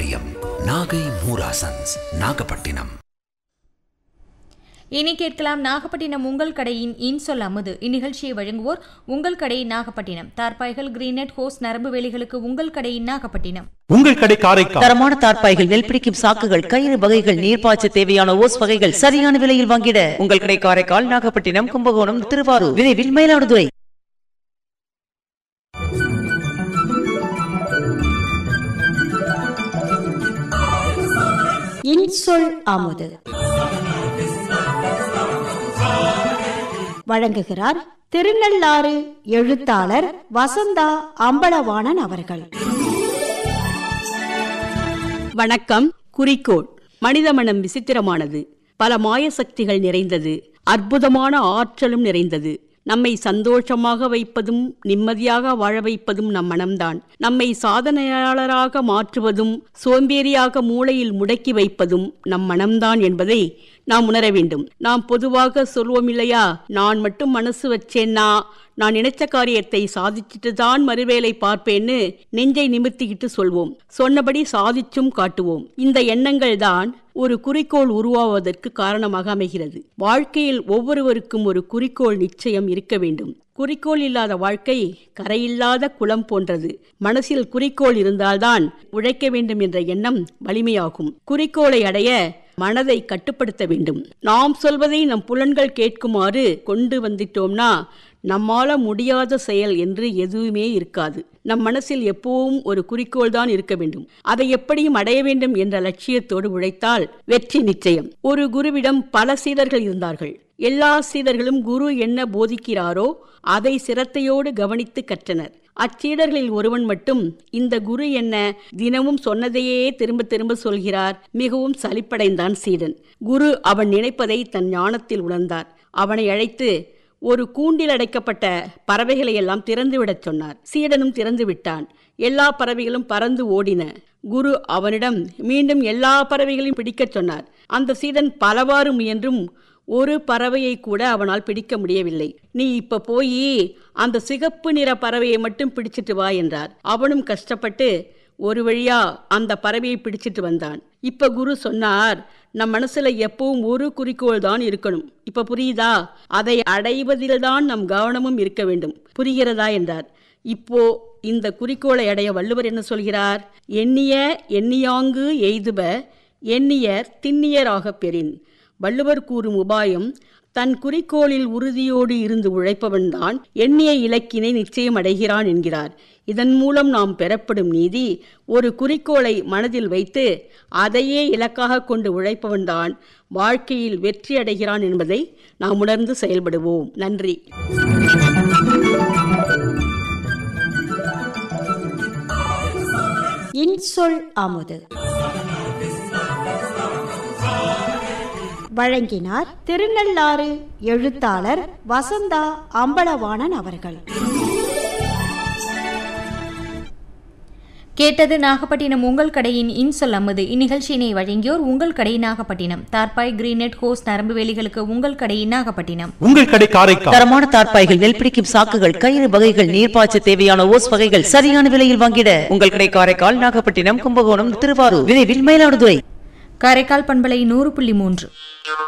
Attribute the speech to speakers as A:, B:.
A: பாரம்பரியம் நாகை மூராசன்ஸ் நாகப்பட்டினம்
B: இனி கேட்கலாம் நாகப்பட்டினம் உங்கள் கடையின் இன்சொல் அமுது இந்நிகழ்ச்சியை வழங்குவோர் உங்கள் கடை நாகப்பட்டினம் தார்பாய்கள் கிரீனட் ஹோஸ் நரம்பு வேலிகளுக்கு உங்கள் கடையின் நாகப்பட்டினம்
C: உங்கள் கடை காரைக்கால்
D: தரமான தார்ப்பாய்கள் நெல் பிடிக்கும் சாக்குகள் கயிறு வகைகள் நீர்ப்பாய்ச்ச தேவையான ஓஸ் வகைகள் சரியான விலையில் வாங்கிட உங்கள் கடை காரைக்கால் நாகப்பட்டினம் கும்பகோணம் திருவாரூர் விரைவில் மயிலாடுதுறை
E: இன்சொல் அமுது வழங்குகிறார் திருநள்ளாறு எழுத்தாளர் வசந்தா அம்பலவாணன் அவர்கள்
F: வணக்கம் குறிக்கோள் மனித மனம் விசித்திரமானது பல மாய சக்திகள் நிறைந்தது அற்புதமான ஆற்றலும் நிறைந்தது நம்மை சந்தோஷமாக வைப்பதும் நிம்மதியாக வாழ வைப்பதும் நம் மனம்தான் நம்மை சாதனையாளராக மாற்றுவதும் சோம்பேறியாக மூளையில் முடக்கி வைப்பதும் நம் மனம்தான் என்பதை நாம் உணர வேண்டும் நாம் பொதுவாக சொல்வோம் இல்லையா நான் மட்டும் மனசு வச்சேன்னா நான் நினைச்ச காரியத்தை சாதிச்சுட்டு தான் மறுவேளை பார்ப்பேன்னு நெஞ்சை நிமிர்த்திக்கிட்டு சொல்வோம் சொன்னபடி சாதிச்சும் காட்டுவோம் இந்த எண்ணங்கள் தான் ஒரு குறிக்கோள் உருவாவதற்கு காரணமாக அமைகிறது வாழ்க்கையில் ஒவ்வொருவருக்கும் ஒரு குறிக்கோள் நிச்சயம் இருக்க வேண்டும் குறிக்கோள் இல்லாத வாழ்க்கை கரையில்லாத குளம் போன்றது மனசில் குறிக்கோள் இருந்தால்தான் உழைக்க வேண்டும் என்ற எண்ணம் வலிமையாகும் குறிக்கோளை அடைய மனதை கட்டுப்படுத்த வேண்டும் நாம் சொல்வதை நம் புலன்கள் கேட்குமாறு கொண்டு வந்துட்டோம்னா நம்மால முடியாத செயல் என்று எதுவுமே இருக்காது நம் மனசில் எப்பவும் ஒரு குறிக்கோள் தான் இருக்க வேண்டும் அதை எப்படியும் அடைய வேண்டும் என்ற லட்சியத்தோடு உழைத்தால் வெற்றி நிச்சயம் ஒரு குருவிடம் பல சீடர்கள் இருந்தார்கள் எல்லா சீடர்களும் குரு என்ன போதிக்கிறாரோ அதை சிரத்தையோடு கவனித்து கற்றனர் அச்சீடர்களில் ஒருவன் மட்டும் இந்த குரு என்ன தினமும் சொன்னதையே திரும்ப திரும்ப சொல்கிறார் மிகவும் சலிப்படைந்தான் சீடன் குரு அவன் நினைப்பதை தன் ஞானத்தில் உணர்ந்தார் அவனை அழைத்து ஒரு கூண்டில் அடைக்கப்பட்ட பறவைகளை எல்லாம் திறந்துவிடச் சொன்னார் சீடனும் திறந்து விட்டான் எல்லா பறவைகளும் பறந்து ஓடின குரு அவனிடம் மீண்டும் எல்லா பறவைகளையும் பிடிக்கச் சொன்னார் அந்த சீடன் பலவாறு முயன்றும் ஒரு பறவையை கூட அவனால் பிடிக்க முடியவில்லை நீ இப்ப போய் அந்த சிகப்பு நிற பறவையை மட்டும் பிடிச்சிட்டு வா என்றார் அவனும் கஷ்டப்பட்டு ஒரு வழியா அந்த பறவையை பிடிச்சிட்டு வந்தான் இப்ப குரு சொன்னார் நம் மனசுல எப்பவும் ஒரு குறிக்கோள் தான் இருக்கணும் இப்ப புரியுதா அதை அடைவதில்தான் நம் கவனமும் இருக்க வேண்டும் புரிகிறதா என்றார் இப்போ இந்த குறிக்கோளை அடைய வள்ளுவர் என்ன சொல்கிறார் எண்ணிய எண்ணியாங்கு எய்துப எண்ணியர் திண்ணியராகப் பெறின் வள்ளுவர் கூறும் உபாயம் தன் குறிக்கோளில் உறுதியோடு இருந்து உழைப்பவன்தான் எண்ணிய இலக்கினை நிச்சயம் அடைகிறான் என்கிறார் இதன் மூலம் நாம் பெறப்படும் நீதி ஒரு குறிக்கோளை மனதில் வைத்து அதையே இலக்காக கொண்டு உழைப்பவன்தான் வாழ்க்கையில் வெற்றி அடைகிறான் என்பதை நாம் உணர்ந்து செயல்படுவோம் நன்றி
E: இன்சொல் அமுது வழங்கினார் திருநள்ளாறு எழுத்தாளர் வசந்தா அம்பலவாணன் அவர்கள்
B: கேட்டது நாகப்பட்டினம் உங்கள் கடையின் இன்சொல் அமுது இந்நிகழ்ச்சியினை வழங்கியோர் உங்கள் கடை நாகப்பட்டினம் தார்பாய் கிரீனட் ஹோஸ் நரம்பு வேலிகளுக்கு உங்கள் கடையின் நாகப்பட்டினம்
C: உங்கள் கடை காரைக்கால்
D: தரமான தார்ப்பாய்கள் நெல் பிடிக்கும் சாக்குகள் கயிறு வகைகள் நீர்ப்பாய்ச்ச தேவையான ஓஸ் வகைகள் சரியான விலையில் வாங்கிட உங்கள் கடை காரைக்கால் நாகப்பட்டினம் கும்பகோணம் திருவாரூர் விரைவில் மயிலாடுதுறை
B: காரைக்கால் பண்பலை நூறு புள்ளி மூன்று